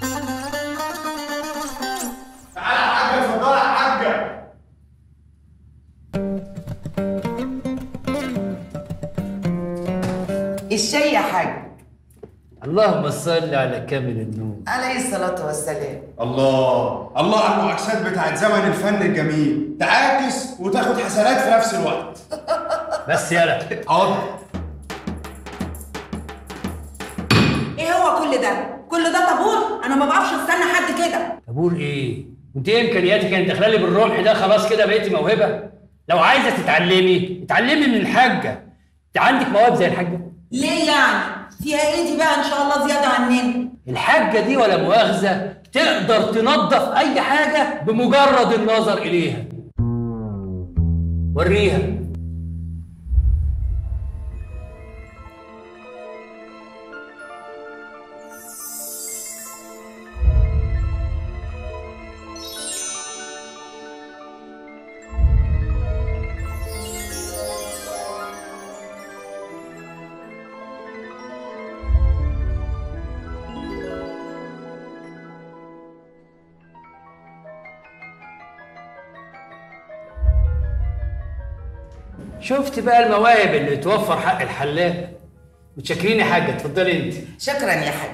تعالى يا حاجه اتفضلي يا حاجه الشاي يا حاج اللهم صل على كامل النور عليه الصلاة والسلام الله الله على المعاكسات بتاعت زمن الفن الجميل تعاكس وتاخد حسنات في نفس الوقت بس يلا حاضر ايه هو كل ده؟ كل ده طابور؟ انا ما بعرفش استنى حد كده طابور ايه؟ انت ايه امكانياتك يعني داخله لي بالرمح ده خلاص كده بقيتي موهبه؟ لو عايزه تتعلمي اتعلمي من الحاجه انت عندك مواهب زي الحاجه ليه يعني؟ فيها ايه دي بقى ان شاء الله زيادة عننا؟ الحاجه دي ولا مؤاخذه تقدر تنظف اي حاجه بمجرد النظر اليها وريها شفت بقى المواهب اللي توفر حق الحلاق متشكرين يا حاجه اتفضلي انت شكرا يا حاج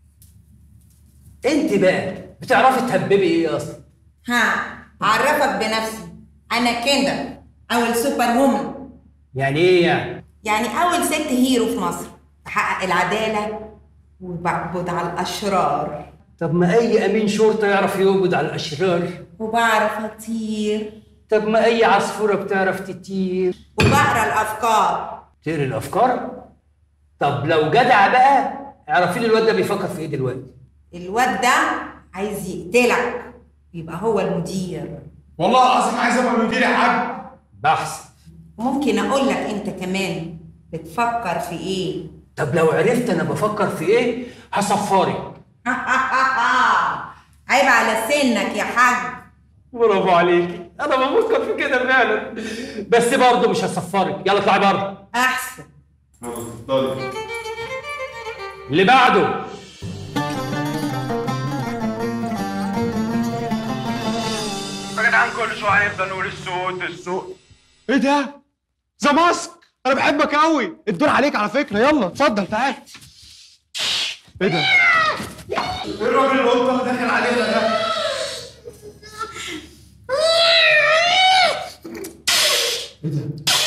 انت بقى بتعرفي تهببي ايه اصلا ها اعرفك بنفسي انا كده اول سوبر وومن يعني ايه يعني يعني اول ست هيرو في مصر بحقق العدالة وبقبض على الاشرار طب ما اي امين شرطه يعرف يقبض على الاشرار وبعرف اطير طب ما اي عصفوره بتعرف تطير وبقرا الافكار تقري الافكار طب لو جدع بقى اعرفي لي الواد ده بيفكر في ايه دلوقتي الواد ده عايز يقتلك يبقى هو المدير والله العظيم عايز ابقى مدير يا حاج بحث ممكن اقول لك انت كمان بتفكر في ايه طب لو عرفت انا بفكر في ايه هصفرك عيب على سنك يا حاج برافو عليكي انا بفكر في كده فعلا بس برضه مش هصفرك يلا اطلعي بره احسن اتفضلي اللي بعده يا جدعان كل شويه هنفضل نقول الصوت الصوت ايه ده؟ ذا ماسك انا بحبك قوي الدور عليك على فكره يلا اتفضل تعال ايه ده؟ ايه الراجل القطه اللي داخل علينا ده؟ ايه ده؟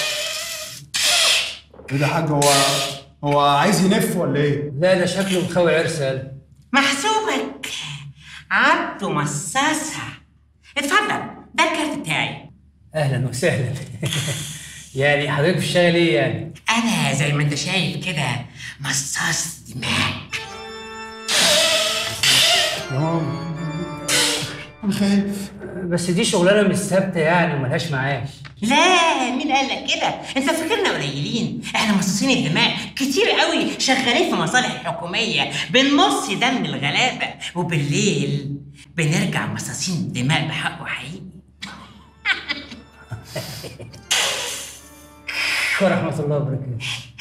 ايه ده يا حاج هو هو عايز ينف ولا ايه؟ لا ده شكله مخوي عرسل محسوبك عبده مصاصة اتفضل ده الكارت بتاعي اهلا وسهلا يعني حضرتك بتشتغل ايه يعني أنا زي ما أنت شايف كده مصاص دماغ انا خايف بس دي شغلانه مش ثابته يعني وملهاش معاش لا مين قال لك كده؟ أنت فاكرنا قليلين احنا مصاصين الدماء كتير قوي شغالين في مصالح حكومية بنمص دم الغلابة وبالليل بنرجع مصاصين الدماء بحقه حقيقي ورحمه الله وبركاته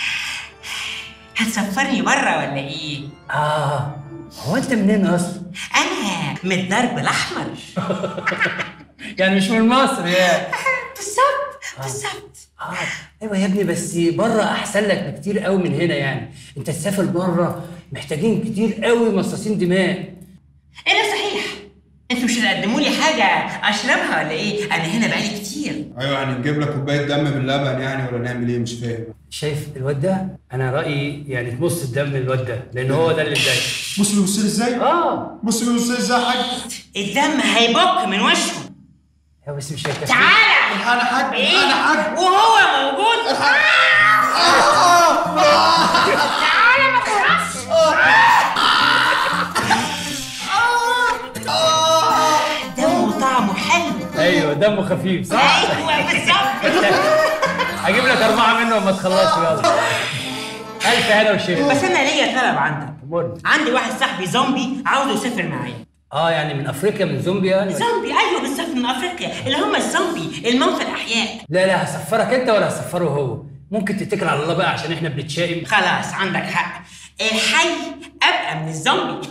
هتسفرني بره ولا ايه؟ اه هو انت منين اصلا أنا من الدرب الأحمر يعني مش من مصر يعني بالظبط بالظبط آه. ايوه يا ابني بس بره احسن لك بكتير قوي من هنا يعني انت تسافر بره محتاجين كتير قوي مصاصين دماء ايه ده صحيح انتوا مش هتقدموا لي حاجه اشربها ولا ايه انا هنا بقالي كتير ايوه يعني نجيب لك كوبايه دم باللبن يعني ولا نعمل ايه مش فاهم شايف الواد ده انا رايي يعني تمص الدم الواد ده لان هو ده اللي مضايق بص بيبص لي ازاي؟ اه بص بيبص لي ازاي يا حاج؟ الدم هيبك من وشه يا بس مش هيكفي تعالى انا حاج ايه انا حاج وهو موجود تعالى ما تخافش دمه طعمه حلو ايوه دمه خفيف صح ايوه بالظبط هجيب لك اربعه منه وما تخلصوا يلا الف هنا وشفا بس انا ليا طلب عندك أمورنا. عندي واحد صاحبي زومبي عاوز يسافر معايا اه يعني من افريقيا من زومبيا يعني ولا- زومبي ايوه بالظبط من افريقيا اللي هم الزومبي الموتى الاحياء لا لا هسفرك انت ولا هسفره هو ممكن تتكل على الله بقى عشان احنا بنتشائم خلاص عندك حق الحي ابقى من الزومبي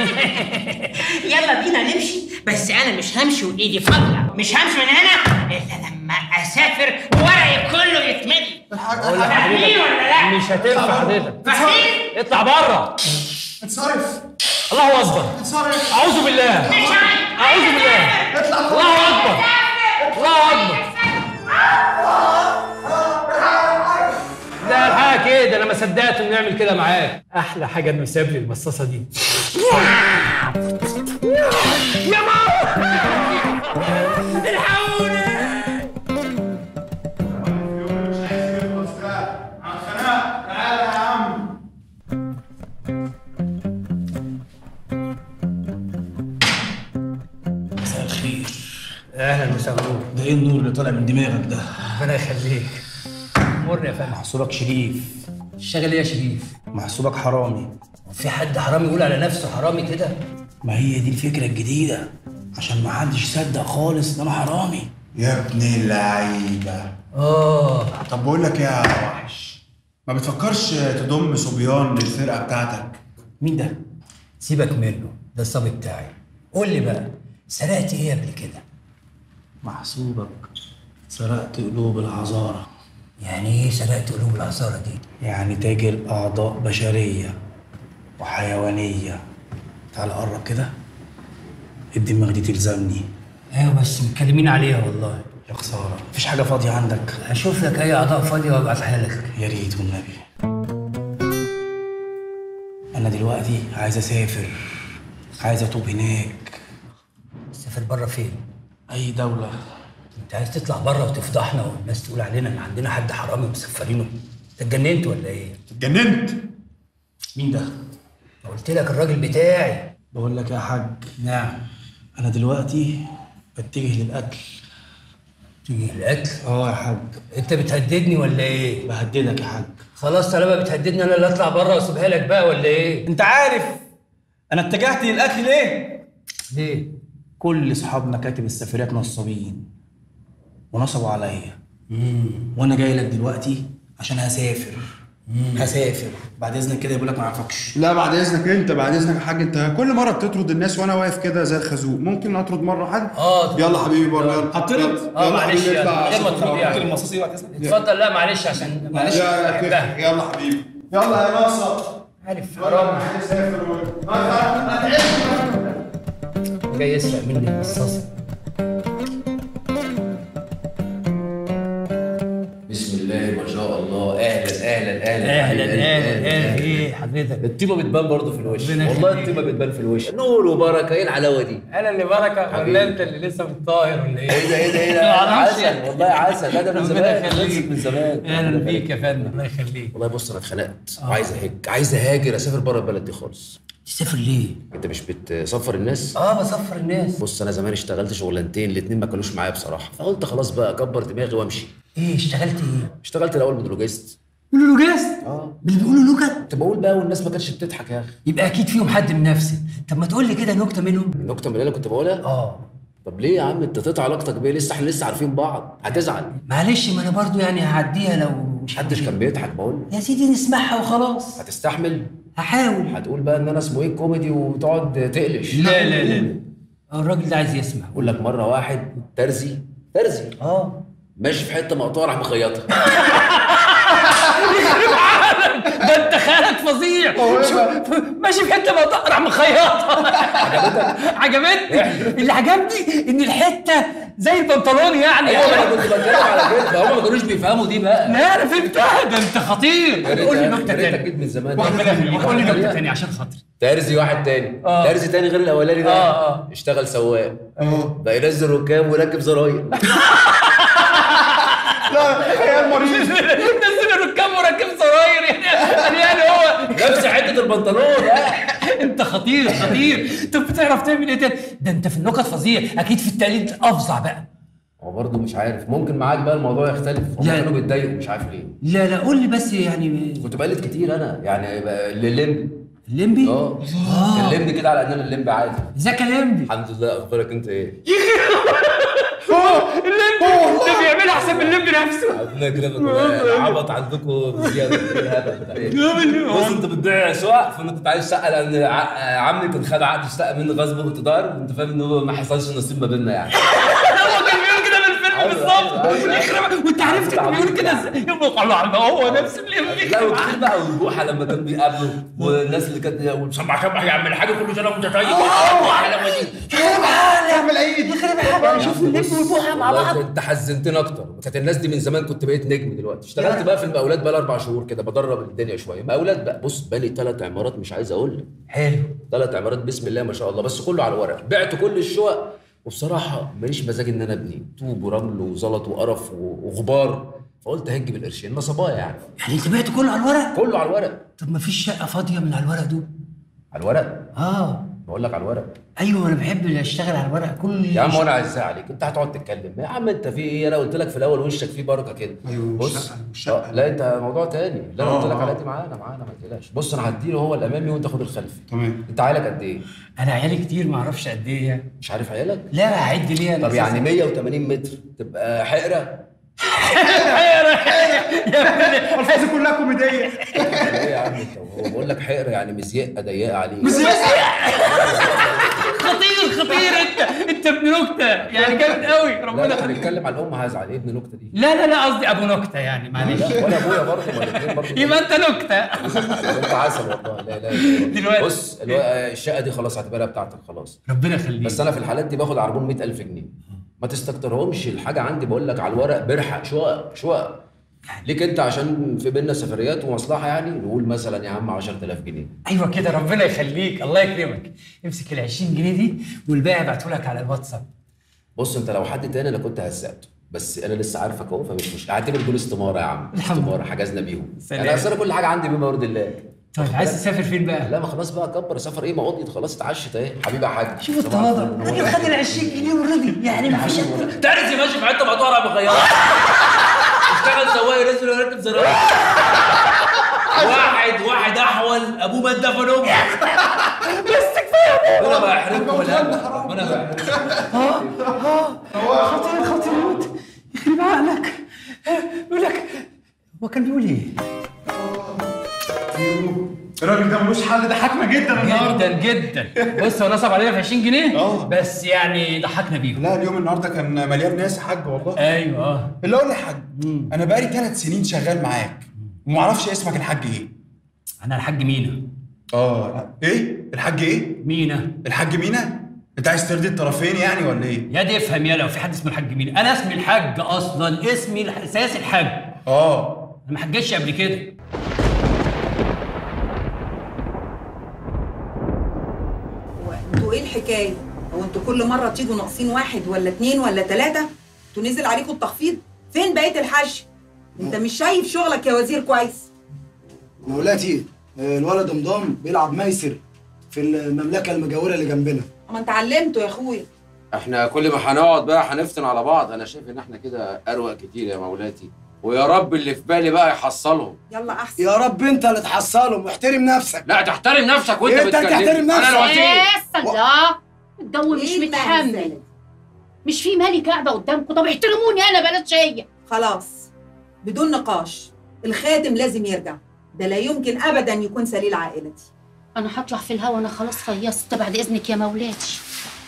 يلا بينا نمشي بس انا مش همشي وايدي فاضيه مش همشي من هنا الا لما اسافر وورقي كله يتملي فاهمين ولا لا؟ مش هتنفع حضرتك فاهمين؟ اطلع بره اتصرف الله اكبر اتصرف اعوذ بالله مش عارف اعوذ بالله اطلع الله اكبر الله اكبر لا الحقيقة كده انا ما صدقت انه يعمل كده معاك احلى حاجه انه ساب لي المصاصه دي يا ماما الحقوني تعالى يا عم مساء الخير اهلا وسهلا ده ايه النور اللي طالع من دماغك ده؟ ربنا يخليك مر يا فندم محسوبك شريف الشغل ايه يا شريف محسوبك حرامي في حد حرامي يقول على نفسه حرامي كده ما هي دي الفكرة الجديدة عشان ما حدش يصدق خالص ان انا حرامي يا ابن اللعيبه اه طب بقول لك ايه يا وحش ما بتفكرش تضم صبيان للفرقه بتاعتك مين ده؟ سيبك منه ده الصبي بتاعي قول لي بقى سرقت ايه قبل كده محسوبك سرقت قلوب العذارى يعني ايه سرقت قلوب العصارة دي يعني تاجر اعضاء بشرية وحيوانية تعال قرب كده الدماغ دي تلزمني ايوه بس متكلمين عليها والله يا خسارة مفيش حاجة فاضية عندك هشوف لك اي اعضاء فاضيه وابعتها لك يا ريت والنبي انا دلوقتي عايز اسافر عايز اتوب هناك تسافر بره فين اي دولة انت عايز تطلع بره وتفضحنا والناس تقول علينا ان عندنا حد حرامي مسفرينه انت اتجننت ولا ايه اتجننت مين ده ما قلت لك الراجل بتاعي بقول لك يا حاج نعم انا دلوقتي بتجه للقتل تيجي القتل اه يا حاج انت بتهددني ولا ايه بهددك يا حاج خلاص طالما بتهددني انا اللي اطلع بره واسيبها لك بقى ولا ايه انت عارف انا اتجهت للقتل ليه ليه كل اصحاب مكاتب السفريات نصابين ونصبوا عليا وانا جاي لك دلوقتي عشان هسافر هسافر بعد اذنك كده يقول لك ما اعرفكش لا بعد اذنك انت بعد اذنك يا حاج انت كل مره بتطرد الناس وانا واقف كده زي الخازوق ممكن اطرد مره حد اه يلا حبيبي بره يلا هطرد؟ يلا. اه يلا معلش حبيبي يعني اطلع من غير ما عشان تطرد يعني. المصاص يبعت اسمك اتفضل لا معلش عشان معلش يا يا بحبها. كيف يلا حبيبي يلا يا ناصر عارف حرام حرام عايز اسافر و- ما ما تعبش جاي يسرق مني المصاصه بسم الله ما شاء الله اهلا اهلا اهلا اهلا حبيب قلبي، اهلا اهلا ايه حضرتك الطيبه بتبان برضه في الوش ربنا والله يخليك. الطيبه بتبان في الوش نور وبركه ايه الحلاوه دي انا اللي بركه حبيبي. ولا انت اللي لسه متطاهر ولا ايه؟ ايه ده ايه ده ايه ده معرفش. عسل والله عسل لا ده من ربنا زمان يخليك. خلصت من زمان اهلا بيك يا فندم الله يخليك والله بص انا اتخنقت وعايز اهج عايز اهاجر اسافر بره البلد دي خالص تسافر ليه؟ انت مش بتصفر الناس اه بصفر الناس بص انا زمان اشتغلت شغلانتين الاتنين ما كانوش معايا بصراحه فقلت خلاص بقى اكبر دماغي وامشي ايه اشتغلت ايه؟ اشتغلت الاول مونولوجيست بيقولوا له جاز؟ اه اللي بيقولوا نكت كنت بقول بقى والناس ما كانتش بتضحك يا اخي يبقى اكيد فيهم حد من نفسي طب ما تقول لي كده نكته منهم النكته من اللي انا كنت بقولها اه طب ليه يا عم انت تقطع علاقتك بيه لسه احنا لسه عارفين بعض هتزعل معلش ما انا برضو يعني هعديها لو مش محدش كان بيضحك بقول يا سيدي نسمعها وخلاص هتستحمل هحاول هتقول بقى ان انا اسمه ايه كوميدي وتقعد تقلش لا لا لا الراجل ده عايز يسمع اقول لك مره واحد ترزي ترزي اه ماشي في حته مقطوعه راح مخيطها ده انت خيالك فظيع شوف، ماشي في حته مقطع راح مخيطها عجبتني اللي عجبني ان الحته زي البنطلون يعني ايوه انا كنت بتكلم على كده هم ما كانوش بيفهموا دي بقى لا انا فهمتها ده انت خطير يا ريت- قول لي يا نكته ريتك تاني جيت من زمان ربنا يخليك قول لي نكته تاني عشان خاطري ترزي واحد تاني آه. ترزي تاني غير الاولاني ده آه، آه. اشتغل سواق اه بقى ينزل ركاب ويركب زراير لا خيال مريض نزل الركاب وركب زراير يعني يعني هو نفس حته البنطلون ها انت خطير خطير طب بتعرف تعمل ايه تاني ده انت في النكت فظيع اكيد في التقليد افظع بقى هو برضه مش عارف ممكن معاك بقى الموضوع يختلف هم لا. كانوا بيتضايقوا مش عارف ليه لا لا قول لي بس يعني كنت بقلد كتير انا يعني بقى الليمبي الليمبي اه كلمني كده على ان انا الليمبي عادي ازيك يا ليمبي الحمد لله اخبارك انت ايه الليمبي ده بيعملها احسن من الليمبي نفسه ربنا يكرمك والله العبط عندكم بزياده إيه الهبل ده بص انت بتبيع شقق فانا كنت عايز شقه لان ع- عمي كان خد عقد الشقه مني غصب واقتدار وانت فاهم ان هو ما حصلش نصيب ما بيننا يعني هو كان بيقول كده في الفيلم أيوة، بالظبط أيوة، أيوة. يخرب وانت عرفت كان بيقول كده ازاي يبقى الله هو نفس الليمبي لا وكتير بقى والبوحه لما كان بيقابله والناس اللي كانت وسمع شبح يعمل حاجه كل سنه وانت طيب البوحه لما دي اعمل عيد شوف الليمبي والبوحه مع بعض والله انت حزنتني اكتر كانت الناس دي من زمان كنت بقيت نجم دلوقتي اشتغلت بقى في المقاولات بقى اربع شهور كده بدرب الدنيا شويه مقاولات بقى بص بني ثلاث عمارات مش عايز اقول لك حلو ثلاث عمارات بسم الله ما شاء الله بس كله على الورق بعت كل الشقق وبصراحه ماليش مزاج ان انا ابني طوب ورمل وزلط وقرف و- وغبار فقلت هنجي بالقرشين نصبايا يعني يعني انت بعت كله على الورق كله على الورق طب ما فيش شقه فاضيه من على الورق دول على الورق اه بقول لك على الورق ايوه انا بحب اشتغل على الورق كل يا عم وانا عايز عليك انت هتقعد تتكلم يا عم انت في ايه انا قلت لك في الاول وشك فيه بركه كده أيوة، بص والشقة- والشقة. آه، لا انت موضوع تاني لا انا آه، قلت لك آه. على دي معانا معانا ما تقلقش بص انا هديله هو الامامي وانت خد الخلفي تمام انت عيالك قد ايه انا عيالي كتير ما اعرفش قد ايه يعني مش عارف عيالك لا هعد ليه انا طب يعني 180 متر تبقى حقره الفاظي كلها كوميديه ايه يا عم انت هو بقول لك حقره يعني مزيقه ضيقه عليك خطير خطير انت انت ابن نكته يعني جامد قوي لا ربنا لا يخليك هنتكلم على الام هزعل ايه ابن نكته دي لا لا لا قصدي ابو نكته يعني معلش لا وانا ابويا برضه ما الاثنين برضه يبقى انت نكته انت عسل والله لا لا دلوقتي. بص الو- الشقه دي خلاص هتبقى بتاعتك خلاص ربنا يخليك بس انا في الحالات دي باخد عربون 100000 جنيه ما تستكترهمش الحاجه عندي بقول لك على الورق برحق شقق شقق ليك انت عشان في بينا سفريات ومصلحه يعني نقول مثلا يا عم 10000 جنيه ايوه كده ربنا يخليك الله يكرمك امسك ال 20 جنيه دي والباقي ابعته لك على الواتساب بص انت لو حد تاني انا كنت هزقته بس انا لسه عارفك اهو فمش مشكله اعتبر دول استماره يا عم الحمد استماره حجزنا بيهم سلام. يعني اصل أنا كل حاجه عندي بما يرضي الله طيب عايز تسافر فين بقى؟ لا ما خلاص بقى كبر سفر ايه ما قضيت خلاص اتعشت اهي حبيبي يا حاج شوف التواضع الراجل خد ال 20 جنيه اوريدي يعني مفيش تعرف ماشي في حته مقطوعه ابو خياط اشتغل سواق ينزل ويركب زراير واحد واحد احول ابوه مات دفن امه بس كفايه ربنا ما يحرمكم ولا ربنا ما يحرمكم خطير خطير موت يخرب عقلك يقول لك هو كان بيقول ايه؟ الراجل ده ملوش حل ضحكنا جدا النهارده جدا جدا بص هو نصب علينا في 20 جنيه آه. بس يعني ضحكنا بيهم لا اليوم النهارده كان مليان ناس يا حاج والله ايوه اه اللي اقول لك يا حاج انا بقالي ثلاث سنين شغال معاك وما اعرفش اسمك الحاج ايه انا الحاج مينا اه ايه الحاج ايه مينا الحاج مينا انت عايز ترضي الطرفين يعني ولا ايه يا دي افهم يا لو في حد اسمه الحاج مينا انا اسمي الحاج اصلا اسمي الاساسي الحاج اه انا ما حجتش قبل كده انتوا ايه الحكايه؟ هو انتوا كل مره تيجوا ناقصين واحد ولا اتنين ولا تلاته؟ انتوا نزل عليكم التخفيض؟ فين بقيه الحش؟ انت مش شايف شغلك يا وزير كويس؟ مولاتي آه، الولد مضام بيلعب ميسر في المملكه المجاوره اللي جنبنا ما انت علمته يا اخويا احنا كل ما هنقعد بقى هنفتن على بعض انا شايف ان احنا كده اروق كتير يا مولاتي ويا رب اللي في بالي بقى يحصلهم يلا احسن يا رب انت اللي تحصلهم واحترم نفسك لا تحترم نفسك وانت انت بتكلمني تحترم نفسك. انا الوزير بس الله الجو مش إيه متحمل المهزلة؟ مش في مالي قاعده قدامكم طب احترموني انا بلاش هي خلاص بدون نقاش الخاتم لازم يرجع ده لا يمكن ابدا يكون سليل عائلتي انا هطلع في الهوا انا خلاص خيصت بعد اذنك يا مولاتي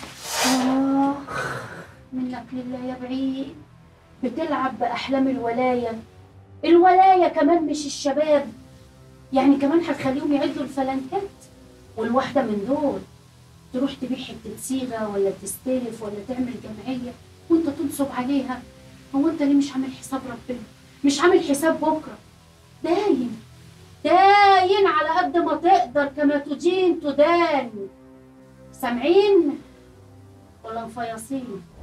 اخ منك لله يا بعيد بتلعب باحلام الولايه الولايه كمان مش الشباب يعني كمان هتخليهم يعدوا الفلنكات والواحده من دول تروح تبيع حته صيغه ولا تستلف ولا تعمل جمعيه وانت تنصب عليها هو انت ليه مش عامل حساب ربنا مش عامل حساب بكره داين داين على قد ما تقدر كما تدين تدان سامعين ولا مفيصين